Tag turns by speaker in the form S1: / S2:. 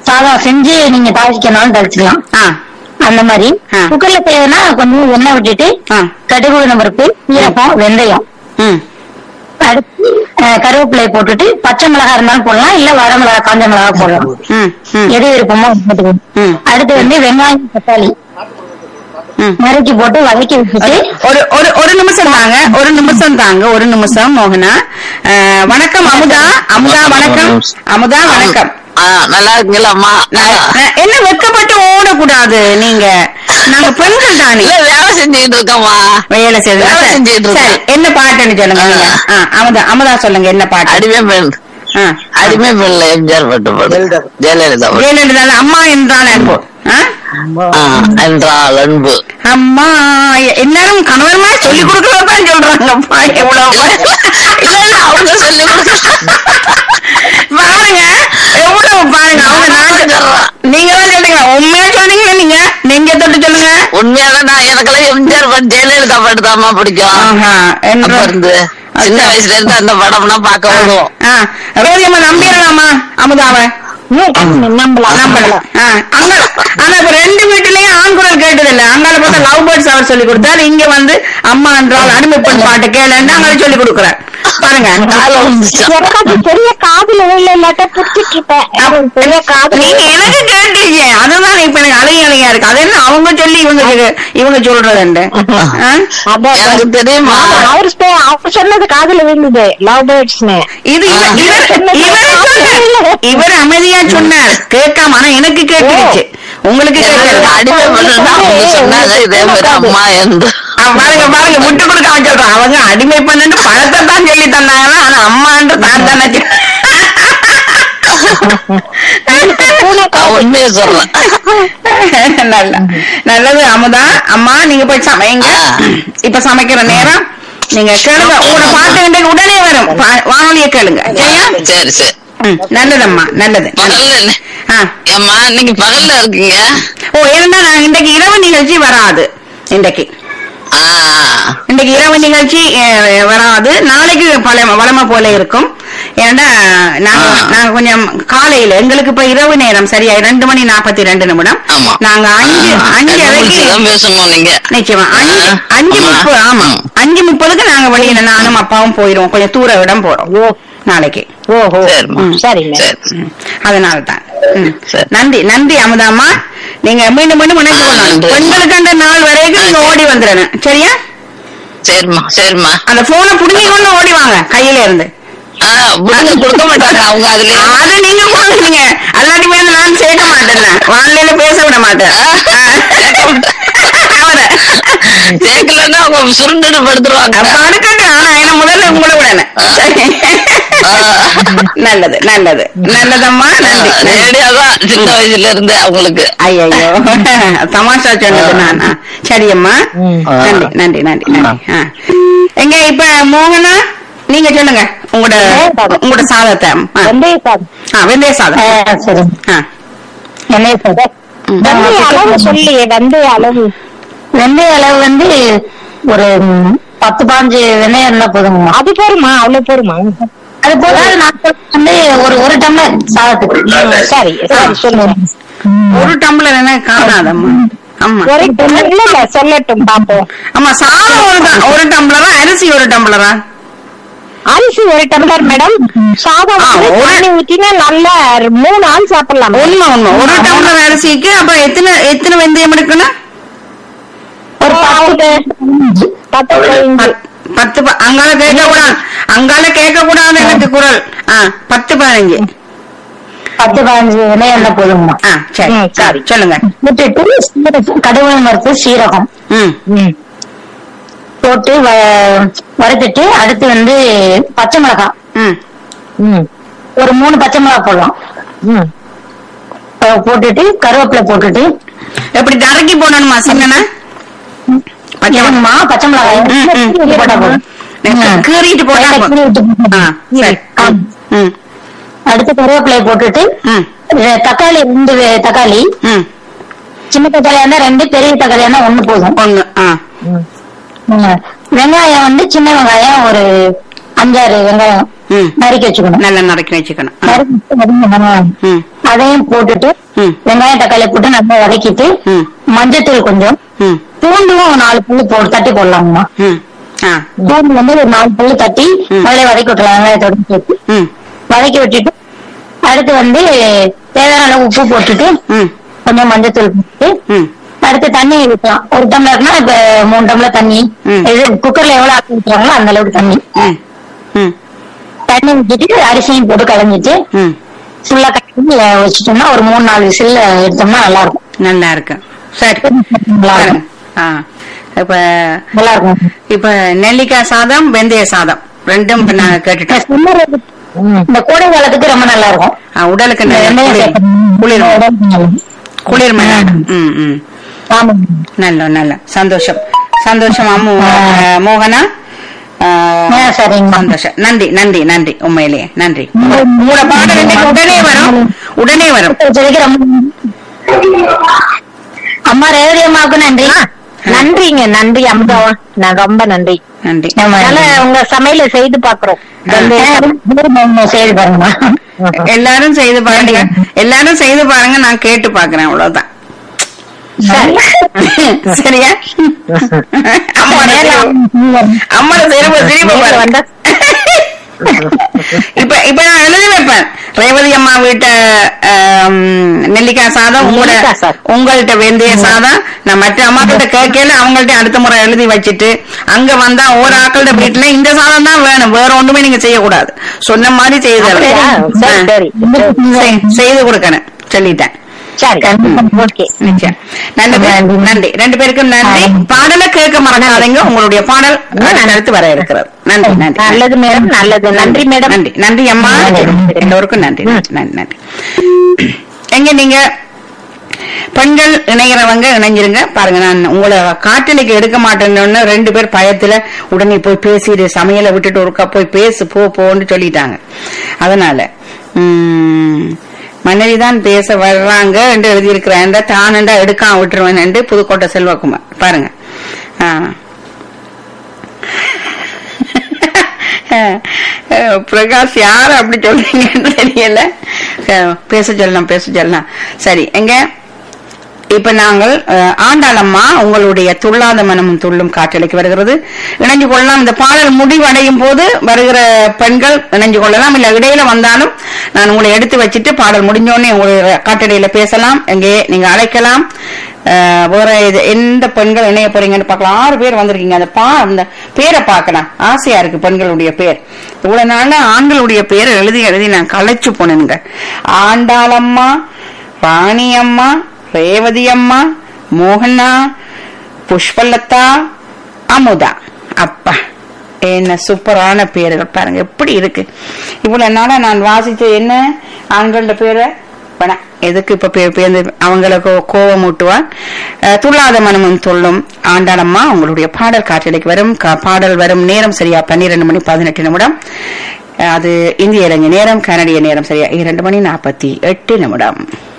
S1: சாதம் செஞ்சு நீங்க தாளிக்கணும்னு தாளிச்சுக்கலாம்
S2: ஆ
S1: அந்த மாதிரி
S2: ஆ.
S1: குக்கர்ல செய்யணும்னா கொஞ்சம் எண்ணெய் விட்டுட்டு
S2: ஆ
S1: கடுகு உளுந்தம் பருப்பு சீரகம் வெந்தயம்
S2: ம்
S1: அடுத்து அஹ், கருவேப்பிலை போட்டுட்டு பச்சை மிளகா இருந்தாலும் போடலாம் இல்ல வர மிளகா காஞ்ச மிளகா போடலாம்
S2: ம் ம்
S1: எது விருப்பமோ அது போட்டுக்கணும்.
S2: ம்.
S1: அடுத்து வந்து வெங்காயம் தக்காளி
S2: ம்
S1: நறுக்கி போட்டு வதக்கி விட்டுட்டு
S2: ஒரு ஒரு ஒரு நிமிஷம் தாங்க ஒரு நிமிஷம் தாங்க ஒரு நிமிஷம் மோகனா அஹ், வணக்கம் அமுதா அமுதா வணக்கம் அமுதா வணக்கம்
S3: ஆ, நல்லா இருக்கீங்களா அம்மா
S2: நான் நான் என்ன வெட்கப்பட்டு ஓடக்கூடாது நீங்க நாங்க பெண்கள் தானே
S3: இல்ல வேலை செஞ்சுக்கிட்டு இருக்கோம்மா
S2: வேலை செய்யுது
S3: வேலை
S2: சரி,
S3: செஞ்சுட்டு
S2: சரி
S3: இருக்கேன்.
S2: என்ன பாட்டுன்னு சொல்லுங்க நீங்க. ஆ, அமுதா அமுதா சொல்லுங்க என்ன பாட்டு
S3: அடிமை பெண்
S2: ஆ,
S3: அடிமை பெண்ல எம்ஜிஆர் பாட்டு பாடு ஜெயலலிதா பாட்டு.
S2: ஜெயலலிதா அம்மா என்றால் அன்பு ஆ?
S3: ஆ, என்றால் அன்பு
S2: அம்மா எல்லாரும் கணவர் மாதிரி சொல்லி கொடுக்கறதான் சொல்றாங்கப்பா எவ்வளவு
S3: இல்ல இல்ல அவங்க சொல்லி கொடுக்க
S2: பாருங்க எவ்வளவு பாருங்க அவங்க நான்
S3: சொல்றான்.
S2: நீங்க தான் சொல்றீங்க உண்மையா சொல்றீங்க நீங்க நெஞ்ச தொட்டு சொல்லுங்க
S3: உண்மையாதான் நான் எனக்கெல்லாம் எம்ஜிஆர் பாட்டு ஜெயலலிதா பாட்டு தாம்மா பிடிக்கும்
S2: ஆஹா,
S3: அப்ப
S2: என்று-
S3: இருந்து சின்ன
S2: அச்சா.
S3: வயசுல இருந்து அந்த படம்னா பார்க்க வருவோம்
S2: ஆ, ரோதியம்மா நம்பிடலாமா அமுதாவை
S1: நம்பலாம்
S2: நம்பலாம் ஆ, அங்க ஆனா இப்ப ரெண்டு வீட்டுலயும் ஆண்குரல் கேட்டது இல்ல அங்கால பார்த்தா லவ் பேர்ட்ஸ் அவர் சொல்லி கொடுத்தாரு இங்க வந்து அம்மா என்றால் அடிமைப்பெண் பாட்டு கேளுன்னு அங்க சொல்லி கொடுக்குறாரு பாருங்க
S3: காலம் வந்துச்சு.
S1: எனக்கு அது பெரிய காதுல விழல இல்லாட்ட புடிச்சிட்டு இருப்பேன் எனக்கு பெரிய காதுல
S2: நீங்க எனக்கு கேட்டீங்க அதுதான் இப்ப எனக்கு அழகி அழகியா இருக்கு அது என்ன அவங்க சொல்லி இவங்க கே- இவங்க சொல்றதுண்டு ஆ?
S3: எனக்கு தெரியுமா
S1: அவர் அவர் சொன்னது காதுல விழுந்தது லவ் பேர்ட்ஸ்னு
S2: இது இவ- இவர் இவர் சொன்னார். இவர் அமைதியா சொன்னார் கேட்காம ஆனா எனக்கு கேட்டுருச்சு உங்களுக்கு
S3: எனக்கு
S2: கேட்கல
S3: அடிமை பெண்ணுன்னா அவங்க சொன்னாங்க இதே மாதிரி அம்மா என்று
S2: ஆ, பாருங்க பாருங்க முட்டு கொடுக்காம சொல்றான் அவங்க அடிமை பண்ணுன்னு பழத்தை தான் சொல்லி தந்தாங்க ஆனா அம்மான்று தான் தானே சொ-
S3: நான் உண்மையை சொல்றேன்
S2: நல்ல நல்லது அமுதா அம்மா நீங்க போய் சமைங்க இப்ப சமைக்கிற நேரம் நீங்க கேளுங்க உங்களோட பாட்டு இன்றைக்கு உடனே வரும் பா- வானொலியை கேளுங்க சரியா
S3: சரி சரி
S2: ம், நல்லதம்மா நல்லது
S3: பகல்ல என்ன
S2: ஆ
S3: ஏம்மா நீங்க பகல்ல இருக்கீங்க
S2: ஓ இருந்தா நான் இன்றைக்கு இரவு நிகழ்ச்சி வராது இன்றைக்கு
S3: ஆ,
S2: இன்றைக்கு இரவு நிகழ்ச்சி அஹ், வராது நாளைக்கு பல வளமை போல இருக்கும் ஏன்னா நாங்க
S3: ஆ.
S2: நாங்க கொஞ்சம் காலையில எங்களுக்கு இப்ப இரவு நேரம் சரியா ரெண்டு மணி நாற்பத்தி ரெண்டு நிமிடம்
S3: ஆமா
S2: நாங்க அஞ்சு
S3: ஆ,
S2: அஞ்சு
S3: கண்ணு
S2: அரைக்கு
S3: முழிச்சுதான் பேசணும் நீங்க
S2: நிச்சயமா அஞ்சு
S3: ஆ,
S2: அஞ்சு
S3: ஆமா.
S2: முப்பது ஆமா
S3: ம்.
S2: அஞ்சு முப்பதுக்கு நாங்க வெளியில நானும் அப்பாவும் போயிருவோம் கொஞ்சம் தூர இடம் போறோம் நாளைக்கு
S1: ஓஹோ
S3: சரிம்மா
S1: சரிங்க
S3: சரி
S2: ம். அதனால தான் ம்.
S3: சரி.
S2: நன்றி நன்றி அமுதாம்மா நீங்க மீண்டும் மீண்டும் இணைந்து
S3: ஆ,
S2: கொள்ளலாம்
S3: நன்றி.
S2: பெண்களுக்கு அந்த நாள் வரைக்கும் நீங்க ஓடி வந்துடணும் சரியா
S3: சரிம்மா சரிம்மா
S2: அந்த போனை புடுங்கி கொண்டு ஓடி வாங்க கையில இருந்து
S3: ஆ, புடுங்க கொடுக்க மாட்டாங்க அவங்க அதுலயே
S2: அது நீங்க கொடுக்குறீங்க அல்லாட்டி மேல நான் சேர்க்க மாட்டேன் வானிலையில பேச விட மாட்டேன் அவரை
S3: சேர்க்கலன்னா அவங்க சுருண்டுட்டு படுத்துருவாங்க
S2: அப்ப அடுக்கட்டும் ஆனா என்ன முதல்ல உங்களை விடணும்
S3: ஆ.
S2: நல்லது நல்லது நல்லதம்மா நன்றி நன்றி.
S3: ரேடியோதான் சின்ன வயசுல இருந்து அவங்களுக்கு
S2: ஐயோ தமாஷா சொன்னது நானா சரியம்மா நன்றி நன்றி நன்றி நன்றி ஆ. எங்க இப்ப மோகனா நீங்க சொல்லுங்க உங்களோட உங்களோட சாதத்தை ஆ.
S1: வெந்தய சாதம்
S2: ஆ, வெந்தய சாதம்
S1: சரி
S2: ஆ.
S1: வெந்தய சாதம்
S2: ம்.
S1: வெந்தய அளவு சொல்லி வெந்தய அளவு வெந்தய அளவு வந்து ஒரு ம், பத்து பாஞ்சு வெந்தயம் இருந்தா போதுங்க அது போருமா அவ்வளவு போருமா அது போதும் நான் சொல்றது வந்து ஒரு ஒரு டம்ளர் சாதத்துக்கு சரி சரி சொல்லுங்க
S2: ஒரு டம்ளர் என்ன காணாதம்மா ஆமா
S1: ஒரு டம்ளர் இல்ல சொல்லட்டும் பாப்போம்
S2: ஆமா சாதம் ஒரு ட- ஒரு டம்ளரா அரிசி ஒரு டம்ளரா
S1: அரிசி ஒரு டம்ளர் மேடம் சாதம்
S2: ஆ,
S1: வந்து
S2: ஒரு-
S1: தண்ணி ஊத்தினா நல்லா மூணு ஆள் சாப்பிடலாம்
S2: உண்மை உண்மை ஒரு டம்ளர் அரிசிக்கு அப்ப எத்தனை எத்தனை வெந்தயம் எடுக்கணும்
S1: ஒரு பத்து பத்து பதினஞ்சு
S2: பத்- பத்து ப- அங்கால கேட்க கூடாது அங்கால கேட்க கூடாது எனக்கு குரல் ஆ பத்து பதினஞ்சு
S1: பத்து பதினஞ்சு வெந்தயம் இருந்தா போதுங்கம்மா
S2: ஆ சரி
S1: ம், சரி.
S2: சொல்லுங்க
S1: விட்டுட்டு கடுகு மறுத்து சீரகம்
S2: ம்
S1: போட்டு வ- வறுத்துட்டு அடுத்து வந்து பச்சை மிளகாய்
S2: ம்
S1: ஒரு மூணு பச்சை மிளகாய் போடலாம் அஹ் போட்டுட்டு கருவேப்பிலை போட்டுட்டு
S2: எப்படி தரக்கி போடணுமா சின்னனா பச்சை மிளகா.
S1: மா பச்சை மிளகாய்
S2: ம், ம்.
S1: போட்டா போதும் ம்.
S2: கீறிட்டு போட்டா
S1: லைட்டா
S2: போதும்.
S1: கீறி விட்டு
S2: ஆ சரி
S1: ஆம்.
S2: ம்
S1: அடுத்து கருவேப்பிலையை போட்டுட்டு
S2: ம்
S1: அஹ் தக்காளி ரெண்டு வே- தக்காளி
S2: ம்
S1: சின்ன தக்காளியா இருந்தா ரெண்டு பெரிய தக்காளியா இருந்தா ஒண்ணு போதும்
S2: ஒண்ணு ஆ
S1: ம். வெங்காயம் வந்து சின்ன வெங்காயம் ஒரு அஞ்சாறு வெங்காயம்
S2: ம்
S1: நறுக்கி வச்சுக்கணும்
S2: நல்லா நறுக்கி வச்சுக்கணும் ஆ.
S1: நறுக்கி வச்சுட்டு வெங்காயம்
S2: ம்
S1: அதையும் போட்டுட்டு
S2: ம்.
S1: வெங்காயம் தக்காளி போட்டு நல்லா வதக்கிட்டு
S2: ம்.
S1: மஞ்சத்தூள் கொஞ்சம்
S2: ம்
S1: பூண்டும் ஒரு நாலு புல்லு போட்டு தட்டி போடலாங்கம்மா
S2: ம் ஆ
S1: பூண்டு வந்து ஒரு நாலு புல்லு தட்டி
S2: ம்.
S1: அதிலே வதக்கி விட்டுலாம் வெங்காயத்தோட சேர்த்து
S2: ம்
S1: வதக்கி விட்டுட்டு அடுத்து வந்து தேவையான அளவு உப்பு போட்டுட்டு
S2: ம்
S1: கொஞ்சம் மஞ்சத்தூள் போட்டு
S2: ம்
S1: அடுத்து தண்ணி ஊற்றலாம் ஒரு டம்ளர்னா இப்ப மூணு டம்ளர் தண்ணி
S2: ம்.
S1: இது குக்கர்ல எவ்வளவு ஆக்கி ஊற்றுறாங்களோ அந்த அளவுக்கு தண்ணி
S2: ம் ம்
S1: தண்ணி ஊற்றிட்டு அரிசியும் போட்டு கலந்துட்டு
S2: ம்
S1: ஃபுல்லா கட்டி வச்சுட்டோம்னா ஒரு மூணு நாலு விசில் எடுத்தோம்னா நல்லா இருக்கும்
S2: நல்லா இருக்கு சரி
S1: நல்லா
S2: பாருங்க.
S1: இருக்கும்
S2: ஆ இப்ப
S1: நல்லா இருக்கும்
S2: இப்ப நெல்லிக்காய் சாதம் வெந்தய சாதம் ரெண்டும் இப்ப நான்
S1: இந்த
S2: கேட்டுட்டேன்
S1: summer இது- இந்த கோடை காலத்துக்கு ரொம்ப நல்லா இருக்கும்
S2: ஆ, உடலுக்கு
S1: இந்த
S2: நல்ல
S1: வெந்தயம்
S2: குளிர்
S1: சேர்க்கணும்.
S2: குளிர்
S1: உடம்புக்கு நல்லது.
S2: குளிர்மை ம் ம்
S1: ஆமாம்
S2: நல்ல நல்ல சந்தோஷம் சந்தோஷம் அம்மு அஹ், மோகனா அஹ்,
S1: ஆ, சரிங்கம்மா.
S2: சந்தோஷம் நன்றி நன்றி நன்றி உண்மையிலேயே நன்றி உங்களோட பாடல் இன்னைக்கு உடனே வரும் உடனே வரும்
S1: வச்சதுக்கு ரொம்ப அம்மா ரேவதி அம்மாவுக்கு நன்றி நன்றிங்க நன்றி அம்மா நான் ரொம்ப நன்றி
S2: நன்றி
S1: அதனால உங்க சமையல செய்து பாக்குறோம் செய்து பாருங்கம்மா
S2: எல்லாரும் செய்து பாருங்க எல்லாரும் செய்து பாருங்க நான் கேட்டு பாக்குறேன் அவ்வளவுதான் சரியா அம்மா அம்மா சிரிப்பு சிரிப்பு பாருங்க.
S1: வந்தா
S2: இப்ப இப்ப நான் எழுதி வைப்பேன் ரேவதி அம்மா வீட்ட ஆம், நெல்லிக்காய் சாதம் உங்களோட
S1: நெல்லிக்காய் சாதம்.
S2: உங்கள்ட்ட வெந்தய சாதம் நான் மற்ற அம்மா கிட்ட கேட்கல அவங்கள்ட்ட அடுத்த முறை எழுதி வச்சிட்டு அங்க வந்தா ஒரு ஆக்கள்ட வீட்டுல இந்த சாதம் தான் வேணும் வேற ஒண்ணுமே நீங்க செய்யக்கூடாது சொன்ன மாதிரி செய்து
S1: அப்படியா? சரி, சரி.
S2: செய்- செய்து கொடுக்கணும் சொல்லிட்டேன்
S1: சரி ஓகே
S2: நிச்சயம் நன்றி
S1: நன்றி.
S2: நன்றி ரெண்டு பேருக்கும் நன்றி
S1: ஆ.
S2: பாடலை கேட்க மறக்காதீங்க உங்களுடைய பாடல் அடுத்து வர இருக்கிறது நன்றி நன்றி
S1: நல்லது மேடம் நல்லது நன்றி மேடம்
S2: நன்றி நன்றி அம்மா
S1: நன்றி.
S2: எல்லோருக்கும் நன்றி நன்றி நன்றி எங்க நீங்க பெண்கள் இணைகிறவங்க இணைஞ்சிருங்க பாருங்க நான் உங்களை காட்டலைக்கு எடுக்க மாட்டேன்னு ரெண்டு பேர் பயத்துல உடனே போய் பேசிடு சமையலை விட்டுட்டு ஒருக்கா போய் பேசு போ போன்னு சொல்லிட்டாங்க அதனால உம், மனைவி தான் பேச வர்றாங்க என்று எழுதியிருக்கிறேன் தானண்டா எடுக்காம விட்டுருவேன் என்று புதுக்கோட்டை செல்வகுமார் பாருங்க ஆ அஹ் பிரகாஷ் யார் அப்படி சொல்றீங்கன்னு தெரியல அஹ் பேச சொல்லலாம் பேச சொல்லலாம் சரி எங்க இப்ப நாங்கள் அஹ், ஆண்டாளம்மா உங்களுடைய துள்ளாத மனமும் துள்ளும் காற்றலைக்கு வருகிறது இணைஞ்சு கொள்ளலாம் இந்த பாடல் முடிவடையும் போது வருகிற பெண்கள் இணைஞ்சு கொள்ளலாம் இல்ல இடையில வந்தாலும் நான் உங்களை எடுத்து வச்சுட்டு பாடல் முடிஞ்சோடனே உங்களுடைய காற்றடையில பேசலாம் எங்கே நீங்க அழைக்கலாம் அஹ், வேற இது எந்த பெண்கள் இணைய போறீங்கன்னு பார்க்கலாம் ஆறு பேர் வந்திருக்கீங்க அந்த பா அந்த பேரை பார்க்கலாம் ஆசையா இருக்கு பெண்களுடைய பேர் இவ்வளவு நாள்ல ஆண்களுடைய பேரை எழுதி எழுதி நான் களைச்சு போனேனுங்க ஆண்டாளம்மா ராணி அம்மா ரேவதி அம்மா மோகனா புஷ்பலதா அமுதா அப்பா என்ன சூப்பரான பேர்கள் பாருங்க எப்படி இருக்கு இவ்வளவு நாளா நான் வாசிச்ச என்ன ஆண்களோட பேரை வேணாம் எதுக்கு இப்ப பே- பேர்ந்து அவங்களுக்கு கோபம் ஊட்டுவார் அஹ், துள்ளாத மனமும் துள்ளும் ஆண்டாளம்மா உங்களுடைய பாடல் காற்றலைக்கு வரும் கா- பாடல் வரும் நேரம் சரியா பன்னிரண்டு மணி பதினெட்டு நிமிடம் அஹ், அது இந்திய இளைஞர் நேரம் கனடிய நேரம் சரியா இரண்டு மணி நாற்பத்தி எட்டு நிமிடம்